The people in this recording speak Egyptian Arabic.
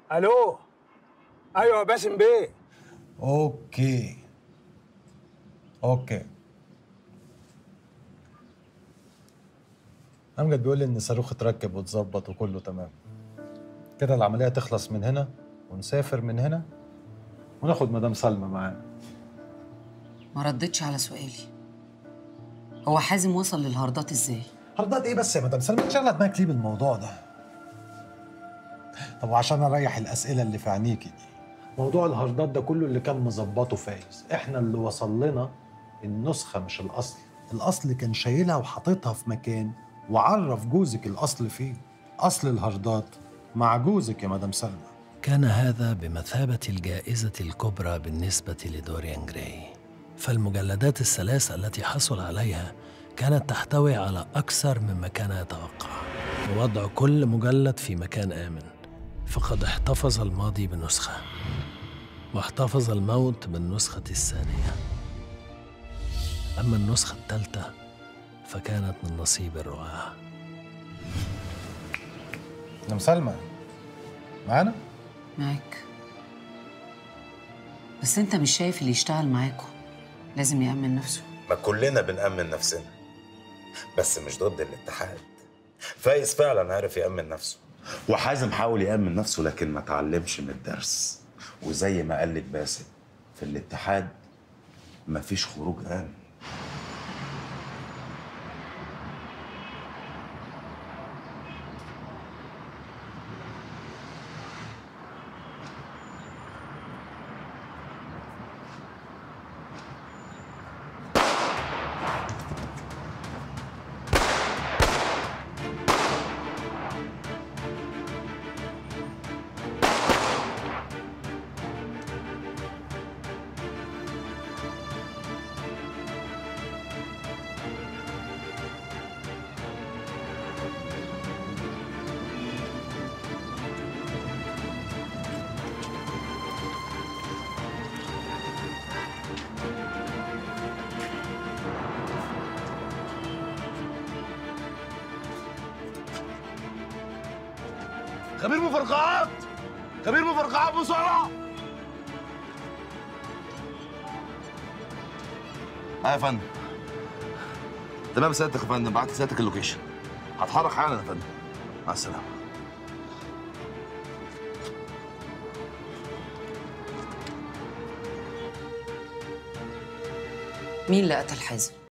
الو ايوه يا باسم بيه اوكي اوكي امجد بيقول لي ان الصاروخ اتركب واتظبط وكله تمام كده العمليه تخلص من هنا ونسافر من هنا وناخد مدام سلمى معانا ما ردتش على سؤالي هو حازم وصل للهاردات ازاي هرضات ايه بس يا مدام سلمى انت شغله دماغك ليه بالموضوع ده طب وعشان اريح الاسئله اللي في عينيكي دي موضوع الهاردات ده كله اللي كان مظبطه فايز احنا اللي وصل لنا النسخه مش الاصل الاصل كان شايلها وحاططها في مكان وعرف جوزك الاصل فيه اصل الهاردات مع جوزك يا مدام سلمى كان هذا بمثابة الجائزة الكبرى بالنسبة لدوريان جراي فالمجلدات الثلاث التي حصل عليها كانت تحتوي على أكثر مما كان يتوقع ووضع كل مجلد في مكان آمن فقد احتفظ الماضي بنسخة واحتفظ الموت بالنسخة الثانية أما النسخة الثالثة فكانت من نصيب الرعاة مدام سلمى معانا معاك بس انت مش شايف اللي يشتغل معاكم لازم يأمن نفسه ما كلنا بنأمن نفسنا بس مش ضد الاتحاد فايز فعلا عارف يأمن نفسه وحازم حاول يأمن نفسه لكن ما تعلمش من الدرس وزي ما قال لك باسم في الاتحاد مفيش خروج آمن خبير مفرقعات خبير مفرقعات بسرعه اه يا فندم تمام سيادتك يا فندم بعت سيادتك اللوكيشن هتحرك حالا يا فندم مع السلامه مين اللي قتل حازم